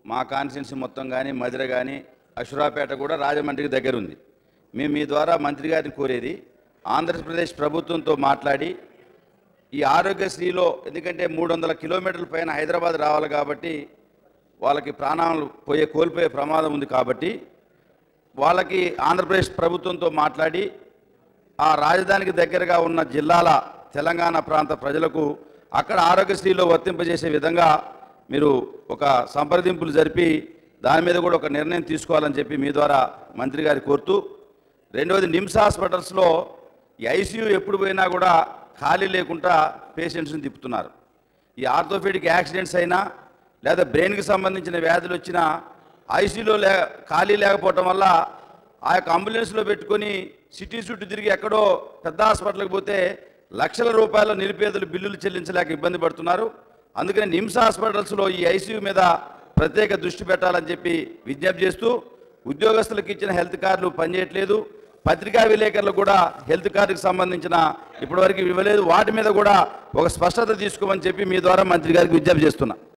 మా కాన్స్టిట్యున్సీ మొత్తం కానీ మధిర కానీ అషురాపేట కూడా రాజమండ్రికి దగ్గర ఉంది మేము మీ ద్వారా మంత్రి గారిని కోరేది ఆంధ్రప్రదేశ్ ప్రభుత్వంతో మాట్లాడి ఈ ఆరోగ్యశ్రీలో ఎందుకంటే మూడు వందల కిలోమీటర్ల పైన హైదరాబాద్ రావాలి కాబట్టి వాళ్ళకి ప్రాణాలు పోయే కోల్పోయే ప్రమాదం ఉంది కాబట్టి వాళ్ళకి ఆంధ్రప్రదేశ్ ప్రభుత్వంతో మాట్లాడి ఆ రాజధానికి దగ్గరగా ఉన్న జిల్లాల తెలంగాణ ప్రాంత ప్రజలకు అక్కడ ఆరోగ్యశ్రీలో వర్తింపజేసే విధంగా మీరు ఒక సంప్రదింపులు జరిపి దాని మీద కూడా ఒక నిర్ణయం తీసుకోవాలని చెప్పి మీ ద్వారా మంత్రి గారి కోరుతూ రెండవది నిమ్స్ హాస్పిటల్స్లో ఈ ఐసీయూ ఎప్పుడు పోయినా కూడా ఖాళీ లేకుండా పేషెంట్స్ని తిప్పుతున్నారు ఈ ఆర్థోపెడిక్ యాక్సిడెంట్స్ అయినా లేదా బ్రెయిన్కి సంబంధించిన వ్యాధులు వచ్చినా ఐసీయూలో లే ఖాళీ లేకపోవటం వల్ల ఆ యొక్క అంబులెన్స్లో పెట్టుకొని సిటీ చుట్టూ తిరిగి ఎక్కడో పెద్ద హాస్పిటల్కి పోతే లక్షల రూపాయల నిరుపేదలు బిల్లులు చెల్లించలేక ఇబ్బంది పడుతున్నారు అందుకని నిమ్స్ హాస్పిటల్స్లో ఈ ఐసీయూ మీద ప్రత్యేక దృష్టి పెట్టాలని చెప్పి విజ్ఞప్తి చేస్తూ ఉద్యోగస్తులకు ఇచ్చిన హెల్త్ కార్డులు పనిచేయట్లేదు పత్రికా విలేకరులు కూడా హెల్త్ కార్డుకి సంబంధించిన ఇప్పటివరకు ఇవ్వలేదు వాటి మీద కూడా ఒక స్పష్టత తీసుకోమని చెప్పి మీ ద్వారా మంత్రి గారికి విజ్ఞప్తి చేస్తున్నా